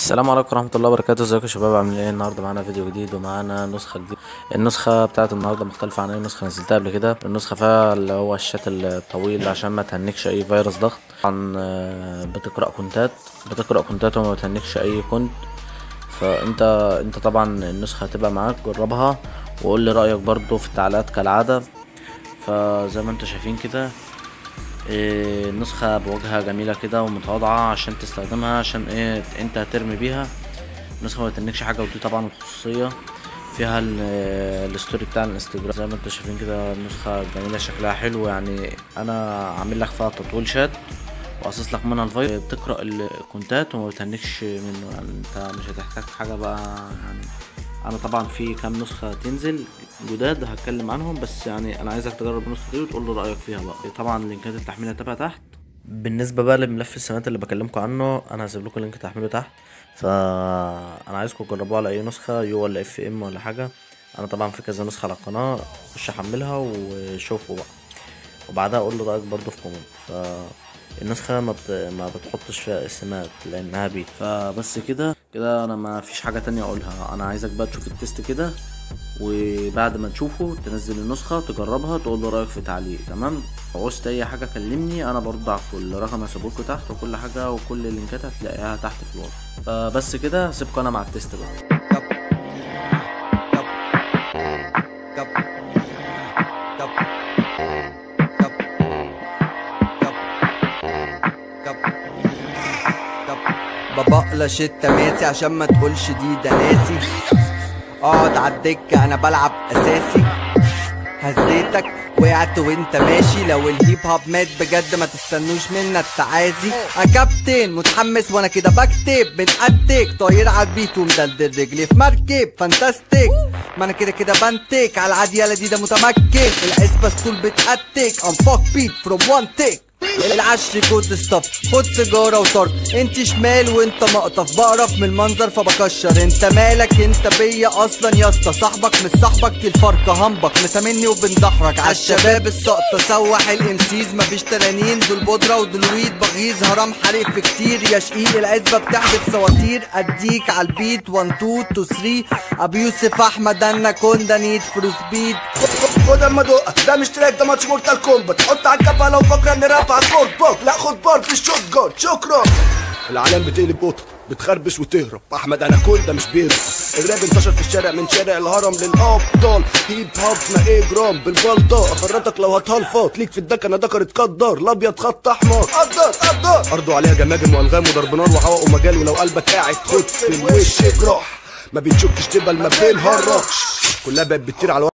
السلام عليكم ورحمة الله وبركاته ازيكم يا شباب عاملين ايه النهارده معانا فيديو جديد ومعانا نسخة جديدة النسخة بتاعت النهارده مختلفة عن اي نسخة نزلتها قبل كده النسخة فيها اللي هو الشات الطويل عشان ما تهنكش اي فيروس ضغط طبعا آه، بتقرأ كونتات بتقرأ كونتات وما بتهنكش اي كونت فانت انت طبعا النسخة هتبقى معاك جربها وقول لي رأيك برضو في التعليقات كالعادة فزي ما انتوا شايفين كده إيه، النسخة بواجهة جميلة كده ومتواضعة عشان تستخدمها عشان ايه انت هترمي بيها النسخة ما تنكش حاجة ودي طبعا الخصوصية فيها ال- الستوري بتاع الانستجرام زي ما انتوا شايفين كده النسخة جميلة شكلها حلو يعني انا عامل لك فيها تطويل شات وقصص لك منها الفايل بتقرا الكونتات وما بتهنكش منه يعني انت مش هتحتاج حاجه بقى يعني انا طبعا في كام نسخه تنزل جداد هتكلم عنهم بس يعني انا عايزك تجرب النسخه دي وتقول لي رايك فيها بقى طبعا لينكات التحميل هتبقى تحت بالنسبه بقى لملف السمات اللي بكلمكم عنه انا هسيب لكم لينك تحميله تحت فانا عايزكم تجربوه على اي نسخه يو ولا اف ام ولا حاجه انا طبعا في كذا نسخه على القناه خش احملها وشوفوا بقى وبعدها اقول له رايك برضه في كومنت ف النسخة ما, بت... ما بتحطش فيها اسمات لانها بيت فبس كده كده انا ما فيش حاجة تانية اقولها انا عايزك بقى تشوف التست كده وبعد ما تشوفه تنزل النسخة تجربها تقول له رايك في تعليق تمام لو عوزت اي حاجة كلمني انا برد على كل رقم هسيبهولكوا تحت وكل حاجة وكل اللينكات هتلاقيها تحت في الوصف فبس كده هسيبكوا انا مع التست بقى ببقلش التماسي عشان ما تقولش دي ده ناسي اقعد على الدكة انا بلعب اساسي هزيتك وقعت وانت ماشي لو الهيب هوب مات بجد ما تستنوش منا التعازي يا كابتن متحمس وانا كده بكتب بنأتك طاير على البيت ومدلدل رجلي في مركب فانتاستيك ما انا كده كده بنتك على العادي دي ده متمكن العزبة ستول بتأتك ام فوك بيت فروم وان تيك العشر كود ستاف خد سيجاره وطرد انت شمال وانت مقطف بقرف من المنظر فبكشر انت مالك انت بيا اصلا يا اسطى صاحبك مش صاحبك دي الفرقه همبك مسامني وبندحرك عالشباب السقطه سوح الامسيز مفيش ترانين دول بودره ودول ويد بغيظ هرم حريق في كتير يا شقيق العزبه بتحدف سواتير اديك عالبيت 1 2 2 3 ابو يوسف احمد انا كوندا نيد فلوس بيد خد اما دقة ده مش تراك ده ماتش مورتال كومبات حط على الكفة لو فاكرة اني رافع سبورت بوك لا خد بار في الشوت جون شكرا العالم بتقلب قطة بتخربش وتهرب احمد انا كل ده مش بيهرب الراب انتشر في الشارع من شارع الهرم للابطال هيب هوب ما ايه جرام بالبلطة افرطك لو هتهلفط ليك في الدك انا دكر اتقدر الابيض خط احمر قدر قدر ارضه عليها جماجم وانغام وضرب نار وهواء ومجال ولو قلبك قاعد خد في الوش جراح ما بتشكش تبقى ما بينهركش كلها بقت بتطير على